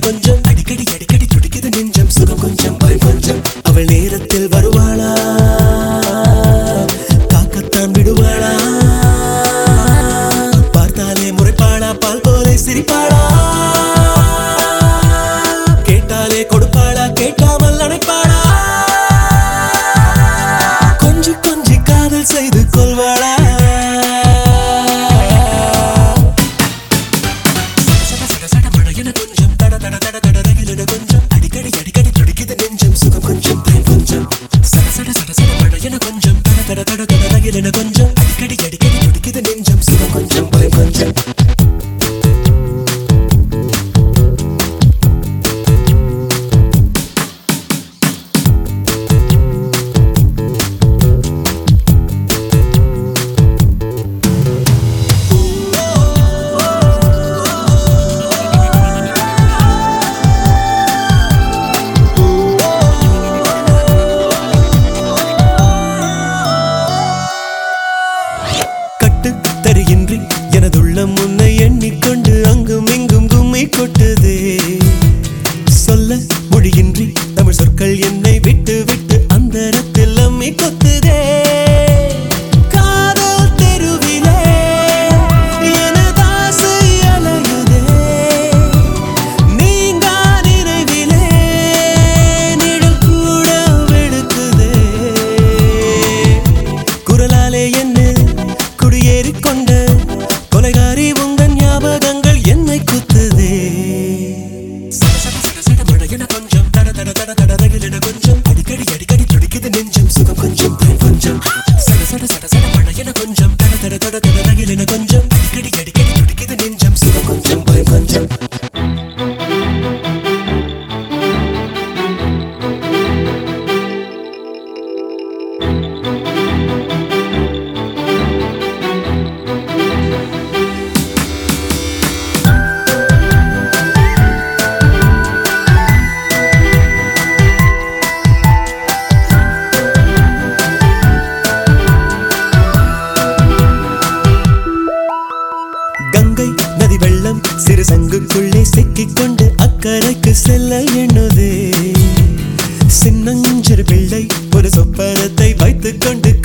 கொஞ்சம் அடிக்கடி அடிக்கடி துடிக்குது நெஞ்சம் சுகம் கொஞ்சம் பயம் கொஞ்சம் அவள் நேரத்தில் வருவாளா காக்கத்தான் விடுவாளா பார்த்தாலே முறைப்பாளா பால் போலே சிரிப்பாளா கேட்டாலே கொடுப்பாளா கேட்காமல் அணைப்பாளா கொஞ்சி கொஞ்சி காதல் செய்து கொள்வாளா சட சட சட மழையென கொஞ்சம் தட தட தட தட ரயிலென கொஞ்சம் அடிக்கடி அடிக்கடி துடிக்குது நெஞ்சம் சுகம் கொஞ்சம் பயம் கொஞ்சம் சட சட சட சட மழையென கொஞ்சம் தட தட தட தட ரயிலென கொஞ்சம் அடிக்கடி அடிக்கடி துடிக்குது நெஞ்சம் சுகம் கொஞ்சம் பயம் கொஞ்சம் கட்டு தருகின்றி எனதுள்ளம் உன்னை எண்ணிக்கொண்டு அங்கும் இங்கும் கும்மி கொட்டுதே சொல்ல மொழியின்றி தமிழ் சொற்கள் என்னை விட்டு விட்டு அந்தரத்தில் அம்மி கொத்துதே காதல் தெருவிலே எனதாசை அலையுதே நீங்கா நினைவிலே நிழல் கூட வெளுக்குதே குரலாலே என்ன குடியேறிக் கொண்ட கொலைகாரி உங்கள் ஞாபகங்கள் என்னை குத்துதே சட சட சட சட மழையென கொஞ்சம் தட தட தட தட ரயிலென கொஞ்சம் அடிக்கடி அடிக்கடி துடிக்குது நெஞ்சம் சுகம் கொஞ்சம் பயம் கொஞ்சம் சட சட சட சட மழையென கொஞ்சம் தட தட தட தட ரயிலென கொஞ்சம் அடிக்கடி அடிக்கடி துடிக்குது நெஞ்சம் சுகம் கொஞ்சம் பயம் கொஞ்சம் கங்கை நதி வெள்ளம் சிறு சங்குக்குள்ளே சிக்கிக் கொண்டு அக்கறைக்கு செல்ல எண்ணுதே சின்னஞ்சிறு பிள்ளை ஒரு சொப்பனத்தை வைத்துக் கொண்டு